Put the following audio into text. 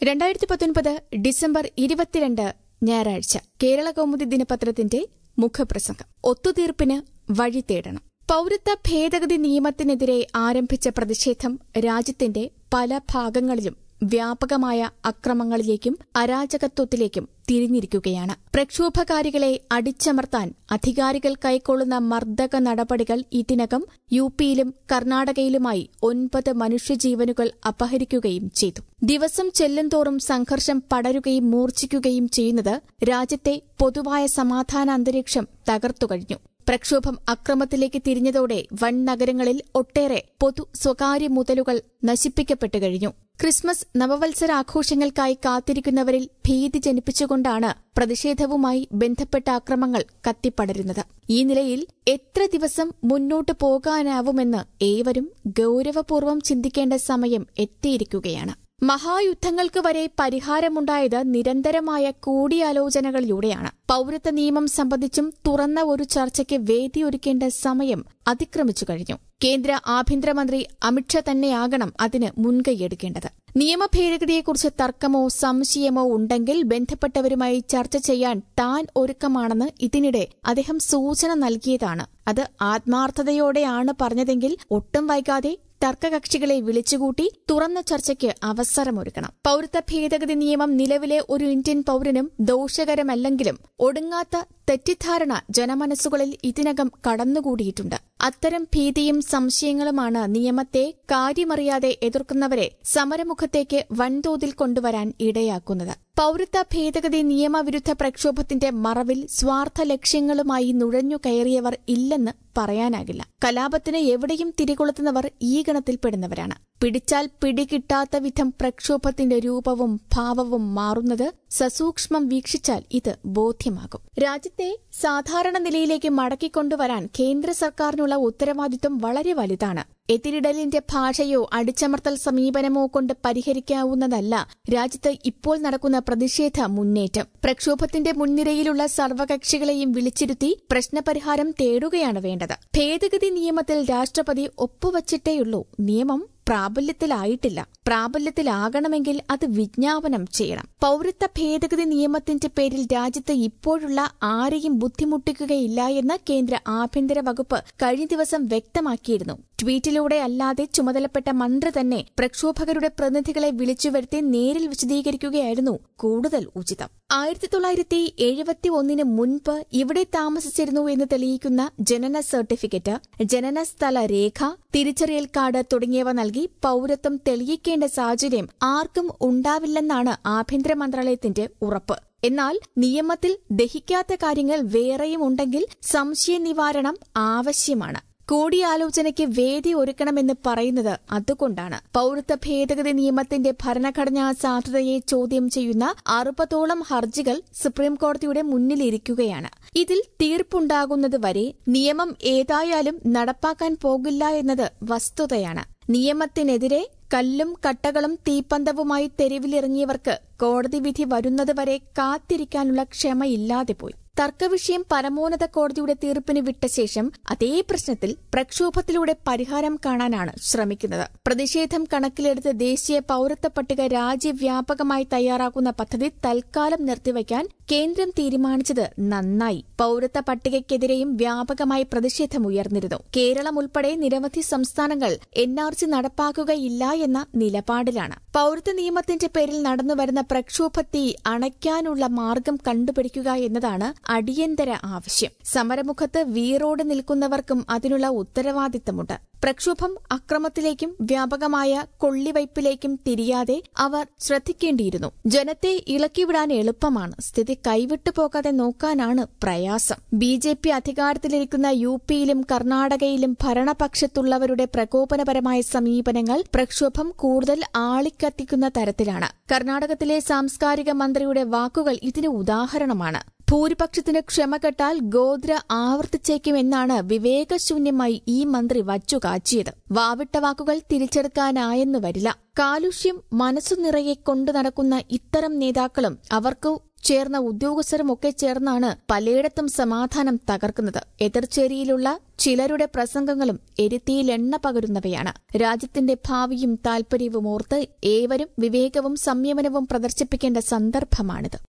രണ്ടായിരത്തി പത്തൊൻപത് ഡിസംബർ ഇരുപത്തിരണ്ട് ഞായറാഴ്ച കേരള കൗമുദി ദിനപത്രത്തിന്റെ മുഖപ്രസംഗം ഒത്തുതീർപ്പിന് വഴി തേടണം പൌരത്വ ഭേദഗതി നിയമത്തിനെതിരെ ആരംഭിച്ച പ്രതിഷേധം രാജ്യത്തിന്റെ പല ഭാഗങ്ങളിലും വ്യാപകമായ അക്രമങ്ങളിലേക്കും അരാജകത്വത്തിലേക്കും തിരിഞ്ഞിരിക്കുകയാണ് പ്രക്ഷോഭകാരികളെ അടിച്ചമർത്താൻ അധികാരികൾ കൈക്കൊള്ളുന്ന മർദ്ദക നടപടികൾ ഇതിനകം യുപിയിലും കർണാടകയിലുമായി ഒൻപത് മനുഷ്യജീവനുകൾ അപഹരിക്കുകയും ചെയ്തു ദിവസം ചെല്ലുംതോറും സംഘർഷം പടരുകയും മൂർച്ഛിക്കുകയും ചെയ്യുന്നത് രാജ്യത്തെ പൊതുവായ സമാധാന അന്തരീക്ഷം തകർത്തുകഴിഞ്ഞു പ്രക്ഷോഭം അക്രമത്തിലേക്ക് തിരിഞ്ഞതോടെ വൻ നഗരങ്ങളിൽ ഒട്ടേറെ പൊതു സ്വകാര്യ മുതലുകൾ നശിപ്പിക്കപ്പെട്ടു കഴിഞ്ഞു ക്രിസ്മസ് നവവത്സരാഘോഷങ്ങൾക്കായി കാത്തിരിക്കുന്നവരിൽ ഭീതി ജനിപ്പിച്ചുകൊണ്ടാണ് പ്രതിഷേധവുമായി ബന്ധപ്പെട്ട അക്രമങ്ങൾ കത്തിപ്പടരുന്നത് ഈ നിലയിൽ എത്ര ദിവസം മുന്നോട്ടു പോകാനാവുമെന്ന് ഏവരും ഗൌരവപൂർവ്വം ചിന്തിക്കേണ്ട സമയം എത്തിയിരിക്കുകയാണ് മഹായുദ്ധങ്ങൾക്ക് വരെ പരിഹാരമുണ്ടായത് നിരന്തരമായ കൂടിയാലോചനകളിലൂടെയാണ് പൌരത്വ നിയമം സംബന്ധിച്ചും തുറന്ന ഒരു ചർച്ചയ്ക്ക് വേദിയൊരുക്കേണ്ട സമയം അതിക്രമിച്ചു കഴിഞ്ഞു കേന്ദ്ര ആഭ്യന്തരമന്ത്രി അമിത്ഷാ തന്നെയാകണം അതിന് മുൻകൈയെടുക്കേണ്ടത് നിയമ ഭേദഗതിയെക്കുറിച്ച് തർക്കമോ സംശയമോ ഉണ്ടെങ്കിൽ ബന്ധപ്പെട്ടവരുമായി ചർച്ച ചെയ്യാൻ താൻ ഒരുക്കമാണെന്ന് ഇതിനിടെ അദ്ദേഹം സൂചന നൽകിയതാണ് അത് ആത്മാർത്ഥതയോടെയാണ് പറഞ്ഞതെങ്കിൽ ഒട്ടും വൈകാതെ തർക്കകക്ഷികളെ വിളിച്ചുകൂട്ടി തുറന്ന ചർച്ചയ്ക്ക് അവസരമൊരുക്കണം പൌരത്വ ഭേദഗതി നിയമം നിലവിലെ ഒരു ഇന്ത്യൻ പൌരനും ദോഷകരമല്ലെങ്കിലും ഒടുങ്ങാത്ത തെറ്റിദ്ധാരണ ജനമനസ്സുകളിൽ ഇതിനകം കടന്നുകൂടിയിട്ടുണ്ട് അത്തരം ഭീതിയും സംശയങ്ങളുമാണ് നിയമത്തെ കാര്യമറിയാതെ എതിർക്കുന്നവരെ സമരമുഖത്തേക്ക് വൻതോതിൽ കൊണ്ടുവരാൻ ഇടയാക്കുന്നത് പൌരത്വ ഭേദഗതി നിയമവിരുദ്ധ പ്രക്ഷോഭത്തിന്റെ മറവിൽ സ്വാർത്ഥ ലക്ഷ്യങ്ങളുമായി നുഴഞ്ഞു കയറിയവർ ഇല്ലെന്ന് പറയാനാകില്ല കലാപത്തിന് എവിടെയും തിരികൊളുത്തുന്നവർ ഈ ഗണത്തിൽപ്പെടുന്നവരാണ് പിടിച്ചാൽ പിടികിട്ടാത്ത വിധം പ്രക്ഷോഭത്തിന്റെ രൂപവും ഭാവവും മാറുന്നത് സസൂക്ഷ്മം വീക്ഷിച്ചാൽ ഇത് ബോധ്യമാകും രാജ്യത്തെ സാധാരണ നിലയിലേക്ക് മടക്കിക്കൊണ്ടുവരാൻ കേന്ദ്ര സർക്കാരിനുള്ള ഉത്തരവാദിത്വം വളരെ വലുതാണ് എതിരിടലിന്റെ ഭാഷയോ അടിച്ചമർത്തൽ സമീപനമോ കൊണ്ട് പരിഹരിക്കാവുന്നതല്ല രാജ്യത്ത് ഇപ്പോൾ നടക്കുന്ന പ്രതിഷേധ മുന്നേറ്റം പ്രക്ഷോഭത്തിന്റെ മുൻനിരയിലുള്ള സർവകക്ഷികളെയും വിളിച്ചിരുത്തി പ്രശ്നപരിഹാരം തേടുകയാണ് വേണ്ടത് ഭേദഗതി നിയമത്തിൽ രാഷ്ട്രപതി ഒപ്പുവച്ചിട്ടേയുള്ളൂ നിയമം പ്രാബല്യത്തിലായിട്ടില്ല പ്രാബല്യത്തിലാകണമെങ്കിൽ അത് വിജ്ഞാപനം ചെയ്യണം പൌരത്വ ഭേദഗതി നിയമത്തിന്റെ പേരിൽ രാജ്യത്ത് ഇപ്പോഴുള്ള ആരെയും ബുദ്ധിമുട്ടിക്കുകയില്ല എന്ന് കേന്ദ്ര ആഭ്യന്തര വകുപ്പ് കഴിഞ്ഞ ദിവസം വ്യക്തമാക്കിയിരുന്നു ട്വീറ്റിലൂടെ അല്ലാതെ ചുമതലപ്പെട്ട മന്ത്രി തന്നെ പ്രക്ഷോഭകരുടെ പ്രതിനിധികളെ വിളിച്ചുവരുത്തി നേരിൽ വിശദീകരിക്കുകയായിരുന്നു കൂടുതൽ ഉചിതം ആയിരത്തി തൊള്ളായിരത്തി എഴുപത്തി ഒന്നിന് മുൻപ് ഇവിടെ താമസിച്ചിരുന്നു എന്ന് തെളിയിക്കുന്ന ജനന സർട്ടിഫിക്കറ്റ് ജനന സ്ഥല രേഖ തിരിച്ചറിയൽ കാർഡ് തുടങ്ങിയവ നൽകി പൌരത്വം തെളിയിക്കേണ്ട സാഹചര്യം ആർക്കും ഉണ്ടാവില്ലെന്നാണ് ആഭ്യന്തര മന്ത്രാലയത്തിന്റെ ഉറപ്പ് എന്നാൽ നിയമത്തിൽ ദഹിക്കാത്ത കാര്യങ്ങൾ വേറെയും ഉണ്ടെങ്കിൽ സംശയ നിവാരണം ആവശ്യമാണ് കൂടിയാലോചനയ്ക്ക് വേദി ഒരുക്കണമെന്ന് പറയുന്നത് അതുകൊണ്ടാണ് പൌരത്വ ഭേദഗതി നിയമത്തിന്റെ ഭരണഘടനാ സാധുതയെ ചോദ്യം ചെയ്യുന്ന അറുപതോളം ഹർജികൾ സുപ്രീംകോടതിയുടെ മുന്നിലിരിക്കുകയാണ് ഇതിൽ തീർപ്പുണ്ടാകുന്നതുവരെ നിയമം ഏതായാലും നടപ്പാക്കാൻ പോകില്ല എന്നത് വസ്തുതയാണ് നിയമത്തിനെതിരെ കല്ലും കട്ടകളും തീപ്പന്തവുമായി തെരുവിലിറങ്ങിയവർക്ക് കോടതി വിധി വരുന്നതുവരെ കാത്തിരിക്കാനുള്ള ക്ഷമയില്ലാതെ പോയി തർക്കവിഷയം പരമോന്നത കോടതിയുടെ തീർപ്പിന് വിട്ട ശേഷം അതേ പ്രശ്നത്തിൽ പ്രക്ഷോഭത്തിലൂടെ പരിഹാരം കാണാനാണ് ശ്രമിക്കുന്നത് പ്രതിഷേധം കണക്കിലെടുത്ത് ദേശീയ പൌരത്വ പട്ടിക രാജ്യവ്യാപകമായി തയ്യാറാക്കുന്ന പദ്ധതി തൽക്കാലം നിർത്തിവയ്ക്കാൻ കേന്ദ്രം തീരുമാനിച്ചത് നന്നായി പൌരത്വ പട്ടികയ്ക്കെതിരെയും വ്യാപകമായി പ്രതിഷേധമുയർന്നിരുന്നു കേരളം ഉൾപ്പെടെ നിരവധി സംസ്ഥാനങ്ങൾ എൻ ആർ സി നടപ്പാക്കുകയില്ല എന്ന നിലപാടിലാണ് പൌരത്വ നിയമത്തിന്റെ പേരിൽ നടന്നുവരുന്ന പ്രക്ഷോഭത്തെ അണയ്ക്കാനുള്ള മാർഗം കണ്ടുപിടിക്കുക എന്നതാണ് അടിയന്തര ആവശ്യം സമരമുഖത്ത് വീറോട് നിൽക്കുന്നവർക്കും അതിനുള്ള ഉത്തരവാദിത്തമുണ്ട് പ്രക്ഷോഭം അക്രമത്തിലേക്കും വ്യാപകമായ കൊള്ളിവയ്പിലേക്കും തിരിയാതെ അവർ ശ്രദ്ധിക്കേണ്ടിയിരുന്നു ജനത്തെ ഇളക്കിവിടാൻ എളുപ്പമാണ് സ്ഥിതി കൈവിട്ടു പോകാതെ നോക്കാനാണ് പ്രയാസം ബി ജെ പി അധികാരത്തിലിരിക്കുന്ന യു പിയിലും കർണാടകയിലും ഭരണപക്ഷത്തുള്ളവരുടെ പ്രകോപനപരമായ സമീപനങ്ങൾ പ്രക്ഷോഭം കൂടുതൽ ആളിക്കത്തിക്കുന്ന തരത്തിലാണ് കർണാടകത്തിലെ സാംസ്കാരിക മന്ത്രിയുടെ വാക്കുകൾ ഇതിന് ഉദാഹരണമാണ് ഭൂരിപക്ഷത്തിന് ക്ഷമ കെട്ടാൽ ഗോദ്ര ആവർത്തിച്ചേക്കുമെന്നാണ് വിവേകശൂന്യമായി ഈ മന്ത്രി വച്ചുകാച്ചിയത് വാവിട്ട വാക്കുകൾ തിരിച്ചെടുക്കാനായെന്നു വരില്ല കാലുഷ്യം മനസ്സു നിറയെ കൊണ്ടു നടക്കുന്ന ഇത്തരം നേതാക്കളും അവർക്കു ചേർന്ന ഉദ്യോഗസ്ഥരുമൊക്കെ ചേർന്നാണ് പലയിടത്തും സമാധാനം തകർക്കുന്നത് എതിർചേരിയിലുള്ള ചിലരുടെ പ്രസംഗങ്ങളും എരുത്തിയിൽ എണ്ണ പകരുന്നവയാണ് രാജ്യത്തിന്റെ ഭാവിയും താൽപര്യവും ഓർത്ത് ഏവരും വിവേകവും സംയമനവും പ്രദർശിപ്പിക്കേണ്ട സന്ദർഭമാണിത്